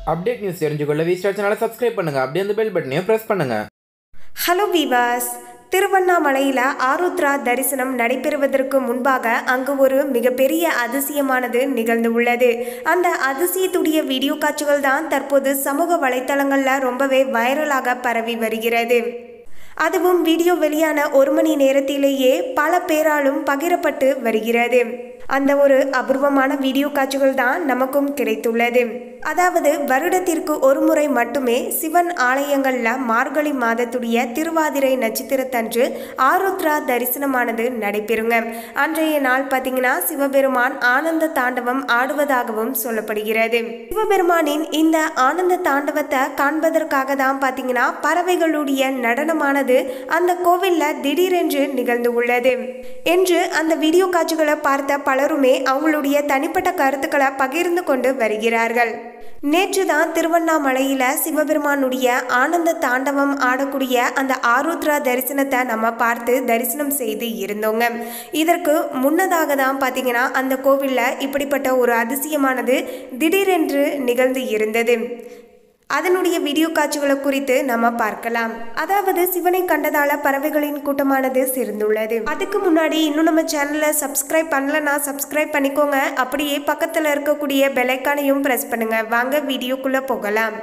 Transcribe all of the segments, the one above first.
update news தெரிஞ்சுக்கொள்ள V Star சேனலை subscribe பண்ணுங்கள் அப்படியே அந்த பெல் பட்டனையும் ப்ரெஸ் பண்ணுங்கள் ஹலோ வீவாஸ் திருவண்ணாமலையில் ஆருத்ரா தரிசனம் நடைபெறுவதற்கு முன்பாக அங்கு ஒரு மிகப்பெரிய அதிசயமானது நிகழ்ந்து உள்ளது அந்த அதிசயத்துடைய வீடியோ காட்சிகள் தான் தற்போது சமூக வலைத்தளங்களில் ரொம்பவே வைரலாக பரவி வருகிறது அதுவும் வீடியோ வெளியான ஒரு மணி நேரத்திலேயே பல பேராலும் பகிரப்பட்டு வருகிறது அந்த ஒரு அபூர்வமான வீடியோ காட்சிகள் தான் நமக்கும் கிடைத்துள்ளது அதாவது வருடத்திற்கு ஒரு முறை மட்டுமே சிவன் ஆலயங்களில் மார்கழி மாதத்துடைய திருவாதிரை நட்சத்திரத்தன்று ஆருத்ரா தரிசனமானது நடைபெறுங்க அன்றைய நாள் பார்த்தீங்கன்னா சிவபெருமான் ஆனந்த தாண்டவம் ஆடுவதாகவும் சொல்லப்படுகிறது சிவபெருமானின் இந்த ஆனந்த தாண்டவத்தை காண்பதற்காக தான் பார்த்தீங்கன்னா பறவைகளுடைய நடனமானது அந்த கோவிலில் திடீரென்று நிகழ்ந்து உள்ளது என்று அந்த வீடியோ காட்சிகளை பார்த்த பலருமே அவங்களுடைய தனிப்பட்ட கருத்துக்களை பகிர்ந்து கொண்டு வருகிறார்கள் நேற்று தான் திருவண்ணாமலையில் சிவபெருமானுடைய ஆனந்த தாண்டவம் ஆடக்கூடிய அந்த ஆருத்ரா தரிசனத்தை நம்ம பார்த்து தரிசனம் செய்து இருந்தோங்க இதற்கு முன்னதாக தான் பார்த்தீங்கன்னா அந்த கோவிலில் இப்படிப்பட்ட ஒரு அதிசயமானது திடீரென்று நிகழ்ந்து இருந்தது அதனுடைய வீடியோ காட்சிகளை குறித்து நம்ம பார்க்கலாம் அதாவது சிவனை கண்டதால பறவைகளின் கூட்டமானது சேர்ந்துள்ளது அதுக்கு முன்னாடி இன்னும் நம்ம சேனலை சப்ஸ்கிரைப் பண்ணலனா சப்ஸ்கிரைப் பண்ணிக்கோங்க அப்படியே பக்கத்தில் இருக்கக்கூடிய பெலைக்கானையும் ப்ரெஸ் பண்ணுங்க வாங்க வீடியோக்குள்ள போகலாம்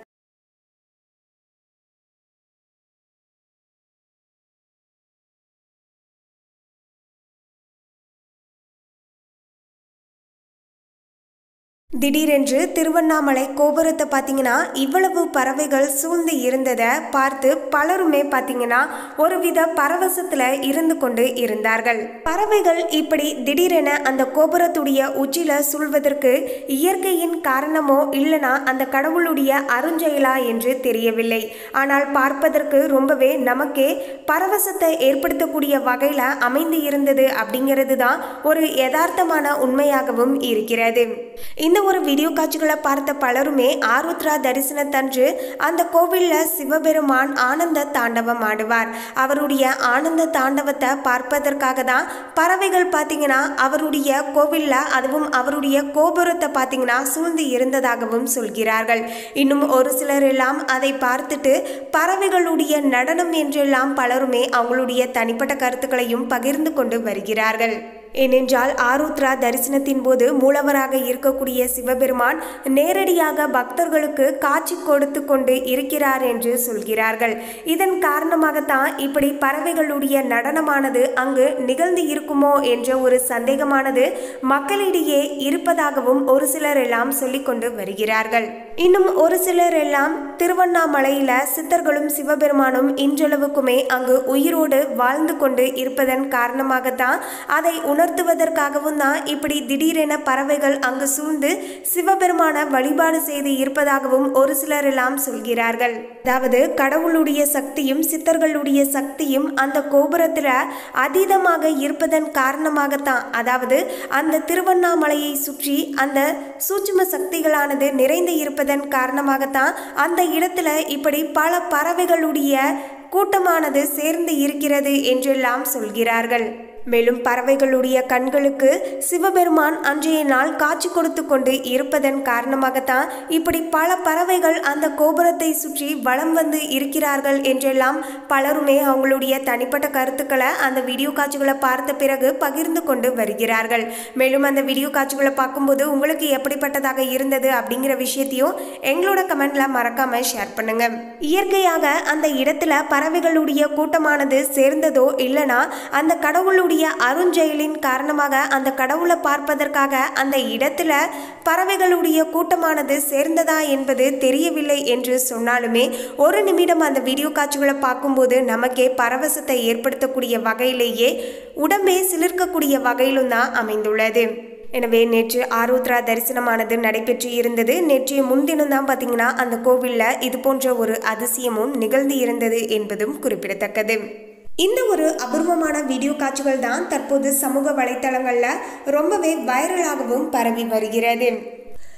திடீரென்று திருவண்ணாமலை கோபுரத்தை பார்த்தீங்கன்னா இவ்வளவு பறவைகள் சூழ்ந்து இருந்ததை பார்த்து பலருமே பார்த்தீங்கன்னா ஒருவித பரவசத்தில் இருந்து கொண்டு இருந்தார்கள் பறவைகள் இப்படி திடீரென அந்த கோபுரத்துடைய உச்சில சூழ்வதற்கு இயற்கையின் காரணமோ இல்லைனா அந்த கடவுளுடைய அருஞ்செயலா என்று தெரியவில்லை ஆனால் பார்ப்பதற்கு ரொம்பவே நமக்கே பரவசத்தை ஏற்படுத்தக்கூடிய வகையில் அமைந்து இருந்தது அப்படிங்கிறது தான் ஒரு யதார்த்தமான உண்மையாகவும் இருக்கிறது இந்த ஒரு வீடியோ காட்சிகளை பார்த்த பலருமே ஆருத்ரா தரிசனத்தன்று அந்த கோவிலில் சிவபெருமான் ஆனந்த தாண்டவம் ஆடுவார் அவருடைய ஆனந்த தாண்டவத்தை பார்ப்பதற்காக தான் பறவைகள் பார்த்தீங்கன்னா அவருடைய கோவிலில் அதுவும் அவருடைய கோபுரத்தை பார்த்தீங்கன்னா சூழ்ந்து இருந்ததாகவும் சொல்கிறார்கள் இன்னும் ஒரு சிலர் எல்லாம் அதை பார்த்துட்டு பறவைகளுடைய நடனம் என்றெல்லாம் பலருமே அவங்களுடைய தனிப்பட்ட கருத்துக்களையும் பகிர்ந்து கொண்டு வருகிறார்கள் ஏனென்றால் ஆருத்ரா தரிசனத்தின் போது மூலவராக இருக்கக்கூடிய சிவபெருமான் நேரடியாக பக்தர்களுக்கு காட்சி கொடுத்து கொண்டு இருக்கிறார் என்று சொல்கிறார்கள் இதன் காரணமாகத்தான் இப்படி பறவைகளுடைய நடனமானது அங்கு நிகழ்ந்து இருக்குமோ என்ற ஒரு சந்தேகமானது மக்களிடையே இருப்பதாகவும் ஒரு சிலர் எல்லாம் சொல்லிக்கொண்டு வருகிறார்கள் இன்னும் ஒரு சிலர் எல்லாம் திருவண்ணாமலையில சித்தர்களும் சிவபெருமானும் இன்றளவுக்குமே அங்கு உயிரோடு வாழ்ந்து கொண்டு இருப்பதன் காரணமாகத்தான் அதை உணர்த்துவதற்காகவும் தான் இப்படி திடீரென பறவைகள் அங்கு சூழ்ந்து சிவபெருமான வழிபாடு செய்து இருப்பதாகவும் ஒரு சிலர் எல்லாம் சொல்கிறார்கள் அதாவது கடவுளுடைய சக்தியும் சித்தர்களுடைய சக்தியும் அந்த கோபுரத்தில் அதீதமாக இருப்பதன் காரணமாகத்தான் அதாவது அந்த திருவண்ணாமலையை சுற்றி அந்த சூட்சும சக்திகளானது நிறைந்து இருப்பதன் காரணமாகத்தான் அந்த இடத்துல இப்படி பல பறவைகளுடைய கூட்டமானது சேர்ந்து இருக்கிறது என்றெல்லாம் சொல்கிறார்கள் மேலும் பறவைகளுடைய கண்களுக்கு சிவபெருமான் அன்றைய நாள் காட்சி கொடுத்து கொண்டு இருப்பதன் காரணமாகத்தான் இப்படி பல பறவைகள் அந்த கோபுரத்தை சுற்றி வலம் வந்து இருக்கிறார்கள் என்றெல்லாம் பலருமே அவங்களுடைய தனிப்பட்ட கருத்துக்களை அந்த வீடியோ காட்சிகளை பார்த்த பிறகு பகிர்ந்து கொண்டு வருகிறார்கள் மேலும் அந்த வீடியோ காட்சிகளை பார்க்கும்போது உங்களுக்கு எப்படிப்பட்டதாக இருந்தது அப்படிங்கிற விஷயத்தையும் எங்களோட கமெண்ட்ல மறக்காம ஷேர் பண்ணுங்க இயற்கையாக அந்த இடத்துல பறவைகளுடைய கூட்டமானது சேர்ந்ததோ இல்லைனா அந்த கடவுளுடைய அவருடைய அருஞ்செயலின் காரணமாக அந்த கடவுளை பார்ப்பதற்காக அந்த இடத்துல பறவைகளுடைய கூட்டமானது சேர்ந்ததா என்பது தெரியவில்லை என்று சொன்னாலுமே ஒரு நிமிடம் அந்த வீடியோ காட்சிகளை பார்க்கும்போது நமக்கே பரவசத்தை ஏற்படுத்தக்கூடிய வகையிலேயே உடம்பே சிலிர்க்கக்கூடிய வகையிலும் தான் அமைந்துள்ளது எனவே நேற்று ஆருத்ரா தரிசனமானது நடைபெற்று இருந்தது நேற்றைய முன்தினம் தான் பார்த்தீங்கன்னா அந்த கோவிலில் இது போன்ற ஒரு அதிசயமும் நிகழ்ந்து இருந்தது என்பதும் குறிப்பிடத்தக்கது இந்த ஒரு அபூர்வமான வீடியோ காட்சிகள் தான் தற்போது சமூக வலைத்தளங்களில் ரொம்பவே வைரலாகவும் பரவி வருகிறது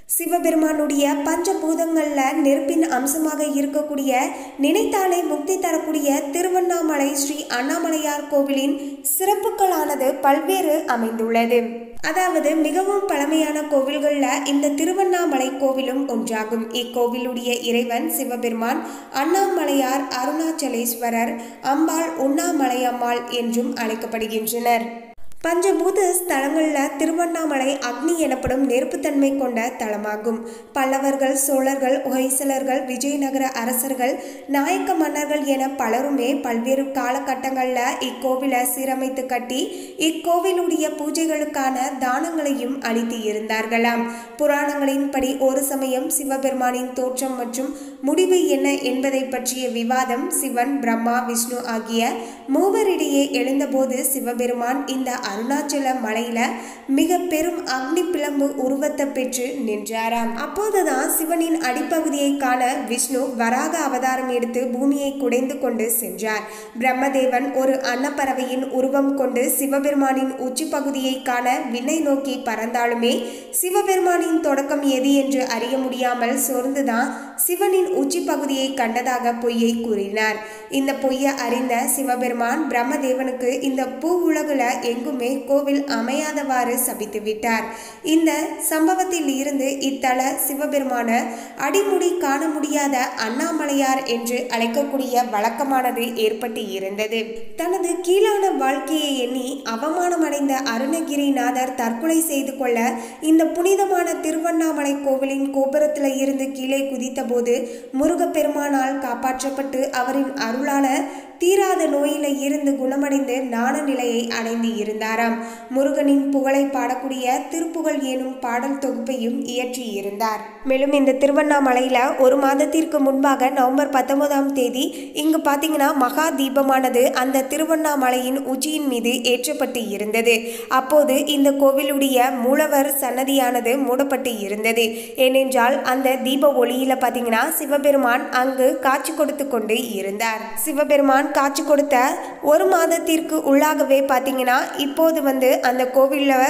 சிவபெருமானுடைய பஞ்சபூதங்கள்ல நெருப்பின் அம்சமாக இருக்கக்கூடிய நினைத்தாலே முக்தி தரக்கூடிய திருவண்ணாமலை ஸ்ரீ அண்ணாமலையார் கோவிலின் சிறப்புகளானது பல்வேறு அமைந்துள்ளது அதாவது மிகவும் பழமையான கோவில்கள்ல இந்த திருவண்ணாமலை கோவிலும் ஒன்றாகும் இக்கோவிலுடைய இறைவன் சிவபெருமான் அண்ணாமலையார் அருணாச்சலேஸ்வரர் அம்பாள் உண்ணாமலையம்மாள் என்றும் அழைக்கப்படுகின்றனர் பஞ்சபூத ஸ்தலங்களில் திருவண்ணாமலை அக்னி எனப்படும் நெருப்புத்தன்மை கொண்ட தலமாகும் பல்லவர்கள் சோழர்கள் ஹொய்சலர்கள் விஜயநகர அரசர்கள் நாயக்க மன்னர்கள் என பலருமே பல்வேறு காலகட்டங்களில் இக்கோவிலை சீரமைத்து கட்டி இக்கோவிலுடைய பூஜைகளுக்கான தானங்களையும் அளித்து இருந்தார்களாம் புராணங்களின்படி ஒரு சமயம் சிவபெருமானின் தோற்றம் மற்றும் முடிவு என்ன என்பதை பற்றிய விவாதம் சிவன் பிரம்மா விஷ்ணு ஆகிய மூவரிடையே எழுந்தபோது சிவபெருமான் இந்த அருணாச்சல மலையில மிக பெரும் அக்னி பிளம்பு உருவத்தை பெற்று நின்றாராம் அப்போதுதான் சிவனின் அடிப்பகுதியை காண விஷ்ணு வராக அவதாரம் எடுத்து பூமியை குடைந்து கொண்டு சென்றார் பிரம்மதேவன் ஒரு அன்னப்பறவையின் உருவம் கொண்டு சிவபெருமானின் உச்சி பகுதியை காண விண்ணை நோக்கி பறந்தாலுமே சிவபெருமானின் தொடக்கம் எது என்று அறிய முடியாமல் சோர்ந்துதான் சிவனின் உச்சி பகுதியை கண்டதாக பொய்யை கூறினார் இந்த பொய்யை அறிந்த சிவபெருமான் பிரம்மதேவனுக்கு இந்த பூ உலகுல எங்குமே கோவில் அமையாதவாறு சபித்து விட்டார் இந்த சம்பவத்தில் இருந்து இத்தல சிவபெருமான அடிமுடி காண முடியாத அண்ணாமலையார் என்று அழைக்கக்கூடிய வழக்கமானது ஏற்பட்டு இருந்தது தனது கீழான வாழ்க்கையை எண்ணி அவமானமடைந்த அருணகிரிநாதர் தற்கொலை செய்து கொள்ள இந்த புனிதமான திருவண்ணாமலை கோவிலின் கோபுரத்தில் இருந்து கீழே குதித்தபோது முருகப்பெருமானால் காப்பாற்றப்பட்டு அவரின் அருளால தீராத நோயில இருந்து குணமடைந்து ஞான நிலையை அடைந்து இருந்தாராம் முருகனின் புகழை பாடக்கூடிய திருப்புகழ் எனும் பாடல் தொகுப்பையும் இயற்றி இருந்தார் மேலும் இந்த திருவண்ணாமலையில ஒரு மாதத்திற்கு முன்பாக நவம்பர் பத்தொன்பதாம் தேதி இங்கு பார்த்தீங்கன்னா மகா தீபமானது அந்த திருவண்ணாமலையின் உச்சியின் மீது ஏற்றப்பட்டு இருந்தது அப்போது இந்த கோவிலுடைய மூலவர் சன்னதியானது மூடப்பட்டு இருந்தது ஏனென்றால் அந்த தீப ஒளியில பார்த்தீங்கன்னா சிவபெருமான் அங்கு காட்சி கொடுத்து கொண்டு இருந்தார் சிவபெருமான் காட்சி கொடுத்த ஒரு மாதத்திற்கு உள்ளாகவே பார்த்தீங்கன்னா இப்போது வந்து அந்த கோவிலில்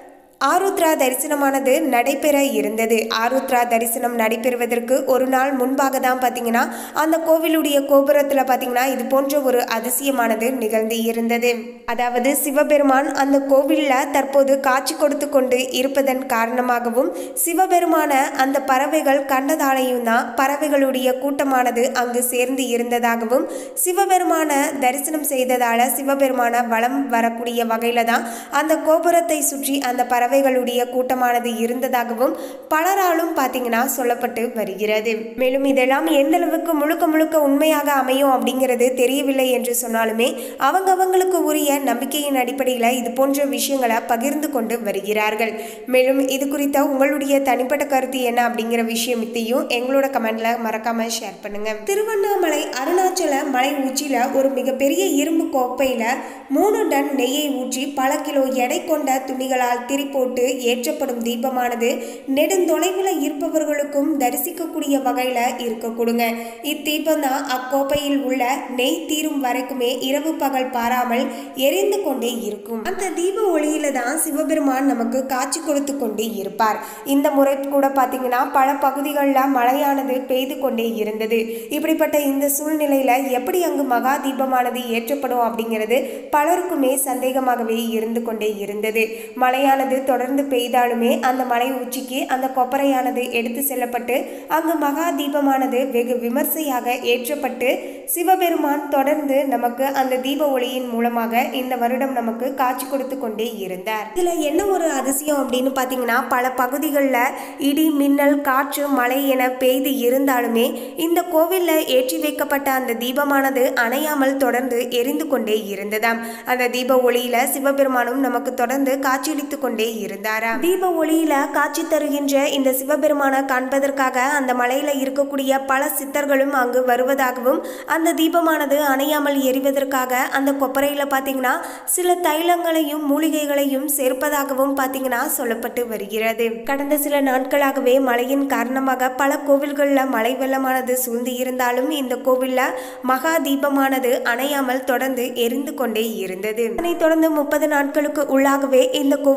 ஆருத்ரா தரிசனமானது நடைபெற இருந்தது ஆருத்ரா தரிசனம் நடைபெறுவதற்கு ஒரு நாள் முன்பாக தான் பார்த்தீங்கன்னா அந்த கோவிலுடைய கோபுரத்தில் பார்த்தீங்கன்னா இது போன்ற ஒரு அதிசயமானது நிகழ்ந்து இருந்தது அதாவது சிவபெருமான் அந்த கோவிலில் தற்போது காட்சி கொடுத்து கொண்டு இருப்பதன் காரணமாகவும் சிவபெருமான அந்த பறவைகள் கண்டதாலையும் தான் பறவைகளுடைய கூட்டமானது அங்கு சேர்ந்து இருந்ததாகவும் சிவபெருமான தரிசனம் செய்ததால சிவபெருமான வளம் வரக்கூடிய வகையில தான் அந்த கோபுரத்தை சுற்றி அந்த பறவை பறவைகளுடைய கூட்டமானது இருந்ததாகவும் பலராலும் பார்த்தீங்கன்னா சொல்லப்பட்டு வருகிறது மேலும் இதெல்லாம் எந்த அளவுக்கு முழுக்க முழுக்க உண்மையாக அமையும் அப்படிங்கிறது தெரியவில்லை என்று சொன்னாலுமே அவங்க அவங்களுக்கு உரிய நம்பிக்கையின் அடிப்படையில் இது போன்ற விஷயங்களை பகிர்ந்து கொண்டு வருகிறார்கள் மேலும் இது குறித்த உங்களுடைய தனிப்பட்ட கருத்து என்ன அப்படிங்கிற விஷயத்தையும் எங்களோட கமெண்ட்ல மறக்காம ஷேர் பண்ணுங்க திருவண்ணாமலை அருணாச்சல மலை உச்சியில ஒரு மிகப்பெரிய இரும்பு கோப்பையில மூணு டன் நெய்யை ஊற்றி பல கிலோ எடை கொண்ட துணிகளால் திரிப்போ போட்டு ஏற்றப்படும் தீபமானது நெடுந்தொலைவில் இருப்பவர்களுக்கும் தரிசிக்கக்கூடிய வகையில் இருக்க கொடுங்க இத்தீபம் தான் அக்கோப்பையில் உள்ள நெய் தீரும் வரைக்குமே இரவு பகல் பாராமல் எரிந்து கொண்டே இருக்கும் அந்த தீப ஒளியில தான் சிவபெருமான் நமக்கு காட்சி கொடுத்து கொண்டே இருப்பார் இந்த முறை கூட பார்த்தீங்கன்னா பல பகுதிகளில் மழையானது பெய்து கொண்டே இருந்தது இப்படிப்பட்ட இந்த சூழ்நிலையில எப்படி அங்கு மகா தீபமானது ஏற்றப்படும் அப்படிங்கிறது பலருக்குமே சந்தேகமாகவே இருந்து கொண்டே இருந்தது மழையானது தொடர்ந்து பெய்தாலுமே அந்த மலை உச்சிக்கு அந்த கொப்பரையானது எடுத்து செல்லப்பட்டு அங்கு மகா தீபமானது வெகு விமர்சையாக ஏற்றப்பட்டு சிவபெருமான் தொடர்ந்து நமக்கு அந்த தீப ஒளியின் மூலமாக இந்த வருடம் நமக்கு காட்சி கொடுத்து கொண்டே இருந்தார் இதுல என்ன ஒரு அதிசயம் அப்படின்னு பார்த்தீங்கன்னா பல பகுதிகளில் இடி மின்னல் காற்று மழை என பெய்து இருந்தாலுமே இந்த கோவிலில் ஏற்றி வைக்கப்பட்ட அந்த தீபமானது அணையாமல் தொடர்ந்து எரிந்து கொண்டே இருந்ததாம் அந்த தீப ஒளியில சிவபெருமானும் நமக்கு தொடர்ந்து காட்சியளித்து கொண்டே இருந்தாராம் தீப ஒளியில காட்சி தருகின்ற இந்த சிவபெருமானை காண்பதற்காக அந்த மலையில இருக்கக்கூடிய பல சித்தர்களும் அங்கு வருவதாகவும் அந்த தீபமானது அணையாமல் எரிவதற்காக அந்த கொப்பரையில பார்த்தீங்கன்னா சில தைலங்களையும் மூலிகைகளையும் சேர்ப்பதாகவும் பார்த்தீங்கன்னா சொல்லப்பட்டு வருகிறது கடந்த சில நாட்களாகவே மழையின் காரணமாக பல கோவில்களில் மழை வெள்ளமானது சூழ்ந்து இருந்தாலும் இந்த கோவில்ல மகா தீபமானது அணையாமல் தொடர்ந்து எரிந்து கொண்டே இருந்தது அதனைத் தொடர்ந்து முப்பது நாட்களுக்கு உள்ளாகவே இந்த கோவிலுடைய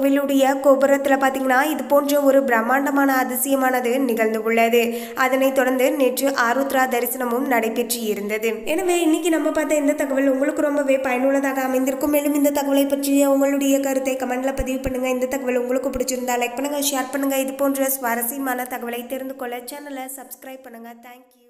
இருக்கக்கூடிய கோபுரத்தில் பார்த்தீங்கன்னா இது போன்ற ஒரு பிரம்மாண்டமான அதிசயமானது நிகழ்ந்து உள்ளது அதனைத் தொடர்ந்து நேற்று ஆருத்ரா தரிசனமும் நடைபெற்று இருந்தது எனவே இன்னைக்கு நம்ம பார்த்த இந்த தகவல் உங்களுக்கு ரொம்பவே பயனுள்ளதாக அமைந்திருக்கும் மேலும் இந்த தகவலை பற்றிய உங்களுடைய கருத்தை கமெண்ட்ல பதிவு பண்ணுங்க இந்த தகவல் உங்களுக்கு பிடிச்சிருந்தா லைக் பண்ணுங்க ஷேர் பண்ணுங்க இது போன்ற சுவாரஸ்யமான தகவலை தெரிந்து கொள்ள சேனலை சப்ஸ்கிரைப் பண்ணுங்க தேங்க்யூ